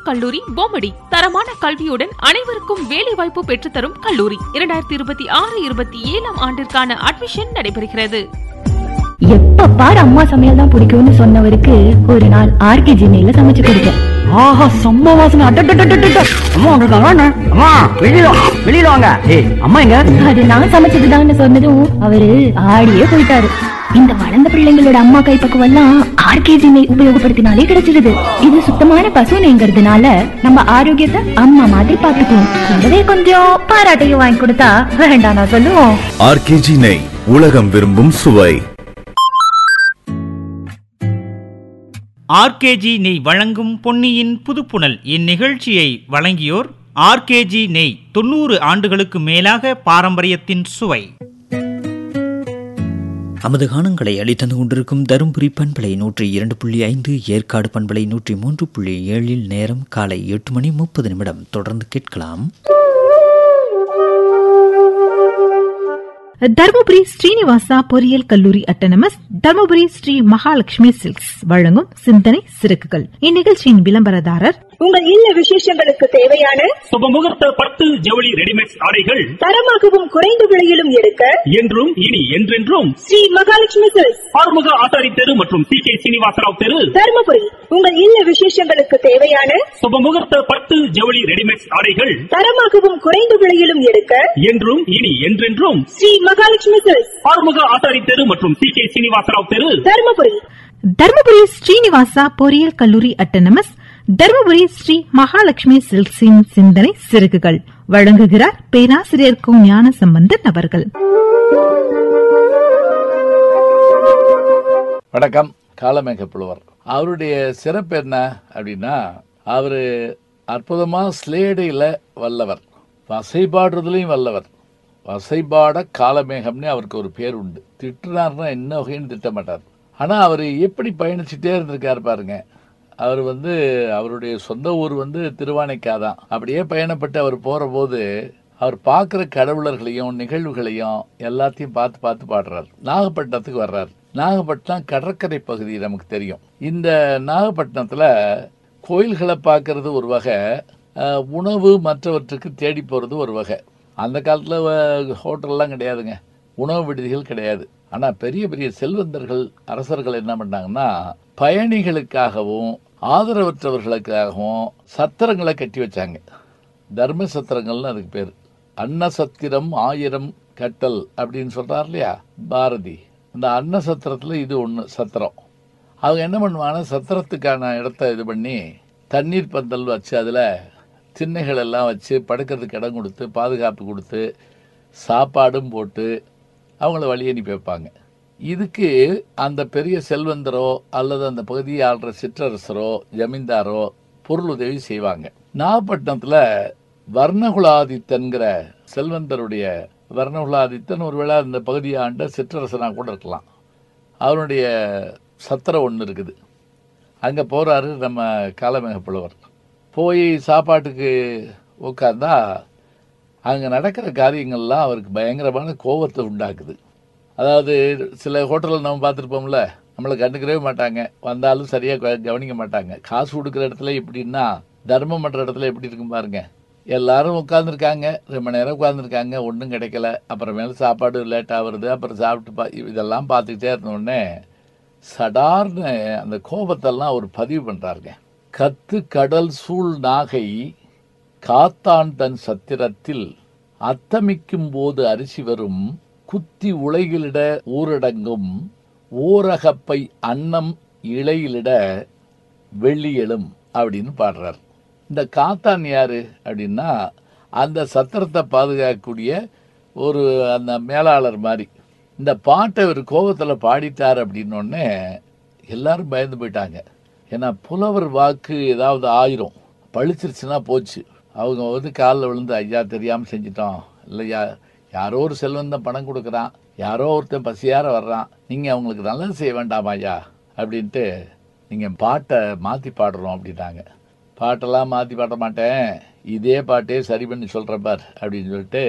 கல்லூரி பொம்மடி தரமான கல்வியுடன் அனைவருக்கும் வேலை வாய்ப்பு பெற்றுத்தரும் கல்லூரி இரண்டாயிரத்தி இருபத்தி ஆறு இருபத்தி ஏழாம் ஆண்டிற்கான அட்மிஷன் நடைபெறுகிறது எப்ப பாரு அம்மா சமையல் தான் பிடிக்கும்னு சொன்னவருக்கு ஒரு நாள் ஆர்கே ஜிமையில சமைச்சு கொடுத்தேன் ஆஹா செம்ம வாசனை அட்டட்டட்டட்டட்ட அம்மா வந்திருக்காங்க அண்ணா. அம்மா வெளியில வா, வெளியில வாங்க ஏய் அம்மா எங்க அது நான் சமைச்சதுதான்னு சொன்னதும் அவரு ஆடியே போயிட்டாரு இந்த வளர்ந்த பிள்ளைங்களோட அம்மா கைப்பக்குவம் எல்லாம் ஆர்கே ஜிமை உபயோகப்படுத்தினாலே கிடைச்சிருது இது சுத்தமான பசு நெய்ங்கிறதுனால நம்ம ஆரோக்கியத்தை அம்மா மாதிரி பாத்துக்குவோம் கூடவே கொஞ்சம் பாராட்டையும் வாங்கி கொடுத்தா வேண்டாம் நான் சொல்லுவோம் ஆர்கேஜி நெய் உலகம் விரும்பும் சுவை ஆர்கேஜி நெய் வழங்கும் பொன்னியின் புதுப்புணல் இந்நிகழ்ச்சியை வழங்கியோர் ஆர்கேஜி நெய் தொண்ணூறு ஆண்டுகளுக்கு மேலாக பாரம்பரியத்தின் சுவை நமது காணங்களை அளித்தந்து கொண்டிருக்கும் தருமபுரி பண்பலை நூற்றி இரண்டு புள்ளி ஐந்து ஏற்காடு பண்பலை நூற்றி மூன்று புள்ளி ஏழில் நேரம் காலை எட்டு மணி முப்பது நிமிடம் தொடர்ந்து கேட்கலாம் தர்மபுரி ஸ்ரீனிவாசா பொறியியல் கல்லூரி அட்டனமஸ் தர்மபுரி ஸ்ரீ மகாலட்சுமி சில்க்ஸ் வழங்கும் சிந்தனை சிறகுகள் இந்நிகழ்ச்சியின் விளம்பரதாரர் உங்கள் இல்ல விசேஷங்களுக்கு தேவையான சுபமுகூர்த்த பட்டு ஜவுளி ரெடிமேட் ஆடைகள் தரமாகவும் குறைந்த விலையிலும் எடுக்க என்றும் இனி என்றென்றும் ஸ்ரீ மகாலட்சுமி சில்க்ஸ் ஆறுமுக ஆசாரி தெரு மற்றும் சி கே சீனிவாசராவ் தெரு தருமபுரி உங்கள் இல்ல விசேஷங்களுக்கு தேவையான சுபமுகூர்த்த பட்டு ஜவுளி ரெடிமேட் ஆடைகள் தரமாகவும் குறைந்த விலையிலும் எடுக்க என்றும் இனி என்றென்றும் ஸ்ரீ மகாலட்சுமி சில்க்ஸ் ஆறுமுக ஆசாரி தெரு மற்றும் சி கே சீனிவாசராவ் தெரு தருமபுரி தர்மபுரி ஸ்ரீனிவாசா பொறியியல் கல்லூரி அட்டனமஸ் தர்மபுரி ஸ்ரீ மகாலட்சுமி சில்க்ஸின் சிந்தனை சிறகுகள் வழங்குகிறார் பேராசிரியர் கு ஞான சம்பந்தன் அவர்கள் வணக்கம் காலமேக புலவர் அவருடைய சிறப்பு என்ன அப்படின்னா அவர் அற்புதமாக ஸ்லேடையில் வல்லவர் வசைபாடுறதுலையும் வல்லவர் வசைபாட காலமேகம்னு அவருக்கு ஒரு பேர் உண்டு திட்டுனார்னா என்ன வகைன்னு திட்ட மாட்டார் ஆனால் அவர் எப்படி பயணிச்சுட்டே இருந்திருக்காரு பாருங்க அவர் வந்து அவருடைய சொந்த ஊர் வந்து திருவானைக்கா தான் அப்படியே பயணப்பட்டு அவர் போகிற போது அவர் பார்க்குற கடவுளர்களையும் நிகழ்வுகளையும் எல்லாத்தையும் பார்த்து பார்த்து பாடுறார் நாகப்பட்டினத்துக்கு வர்றார் நாகப்பட்டினம் கடற்கரை பகுதி நமக்கு தெரியும் இந்த நாகப்பட்டினத்தில் கோயில்களை பார்க்கறது ஒரு வகை அஹ், உணவு மற்றவற்றுக்கு தேடி போகிறது ஒரு வகை அந்த காலத்தில் ஹோட்டல்லாம் கிடையாதுங்க உணவு விடுதிகள் கிடையாது ஆனால் பெரிய பெரிய செல்வந்தர்கள் அரசர்கள் என்ன பண்ணாங்கன்னா பயணிகளுக்காகவும் ஆதரவற்றவர்களுக்காகவும் சத்திரங்களை கட்டி வச்சாங்க தர்ம சத்திரங்கள்னு அதுக்கு பேர் அன்ன சத்திரம் ஆயிரம் கட்டல் அப்படின்னு சொல்றார் இல்லையா பாரதி இந்த அன்ன சத்திரத்தில் இது ஒன்று சத்திரம் அவங்க என்ன பண்ணுவாங்கன்னா சத்திரத்துக்கான இடத்த இது பண்ணி தண்ணீர் பந்தல் வச்சு அதில் திண்ணைகள் எல்லாம் வச்சு படுக்கிறதுக்கு இடம் கொடுத்து பாதுகாப்பு கொடுத்து சாப்பாடும் போட்டு அவங்கள வழி அனுப்பி வைப்பாங்க இதுக்கு அந்த பெரிய செல்வந்தரோ அல்லது அந்த பகுதியை ஆள்ற சிற்றரசரோ ஜமீன்தாரோ பொருள் உதவி செய்வாங்க நாகப்பட்டினத்தில் வர்ணகுலாதித்தன்கிற செல்வந்தருடைய வர்ணகுலாதித்தன் ஒருவேளை அந்த பகுதியை ஆண்ட சிற்றரசனாக கூட இருக்கலாம் அவருடைய சத்திரம் ஒன்று இருக்குது அங்கே போகிறாரு நம்ம காலமேக புலவர் போய் சாப்பாட்டுக்கு உட்காந்தா அங்கே நடக்கிற காரியங்கள்லாம் அவருக்கு பயங்கரமான கோபத்தை உண்டாக்குது அதாவது சில ஹோட்டலில் நம்ம பார்த்துருப்போம்ல நம்மளை கண்டுக்கவே மாட்டாங்க வந்தாலும் சரியாக கவனிக்க மாட்டாங்க காசு கொடுக்குற இடத்துல எப்படின்னா தர்மம் பண்ணுற இடத்துல எப்படி இருக்கும் பாருங்க எல்லாரும் உட்காந்துருக்காங்க ரொம்ப நேரம் உட்காந்துருக்காங்க ஒன்றும் கிடைக்கல அப்புறமேல சாப்பாடு லேட்டாக வருது அப்புறம் சாப்பிட்டு பா இதெல்லாம் பார்த்துக்கிட்டே இருந்தோடனே சடார்னு அந்த கோபத்தெல்லாம் அவர் பதிவு பண்ணுறாருங்க கத்து கடல் சூழ் நாகை காத்தான் தன் சத்திரத்தில் அத்தமிக்கும் போது அரிசி வரும் குத்தி உலகிலிட ஊரடங்கும் ஓரகப்பை அன்னம் இலையிலிட வெள்ளியெழும் அப்படின்னு பாடுறார் இந்த காத்தான் யாரு அப்படின்னா அந்த சத்திரத்தை பாதுகாக்கக்கூடிய ஒரு அந்த மேலாளர் மாதிரி இந்த பாட்டை ஒரு கோபத்தில் பாடிட்டார் அப்படின்னோடனே எல்லாரும் பயந்து போயிட்டாங்க ஏன்னா புலவர் வாக்கு ஏதாவது ஆயிரும் பழிச்சிருச்சுன்னா போச்சு அவங்க வந்து காலில் விழுந்து ஐயா தெரியாமல் செஞ்சிட்டோம் இல்லையா யாரோ ஒரு செல்வந்தன் பணம் கொடுக்குறான் யாரோ ஒருத்தன் பசியார வர்றான் நீங்கள் அவங்களுக்கு நல்லது செய்ய வேண்டாமா ஐயா அப்படின்ட்டு நீங்கள் பாட்டை மாற்றி பாடுறோம் அப்படின்னாங்க பாட்டெல்லாம் மாற்றி பாட மாட்டேன் இதே பாட்டே சரி பண்ணி சொல்கிறேன் பார் அப்படின்னு சொல்லிட்டு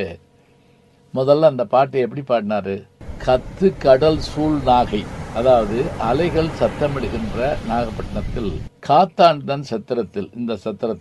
முதல்ல அந்த பாட்டை எப்படி பாடினாரு கத்து கடல் சூழ் நாகை அதாவது அலைகள் சத்தமிடுகின்ற நாகப்பட்டினத்தில் காத்தாண்டன் சத்திரத்தில் இந்த சத்திரத்தில்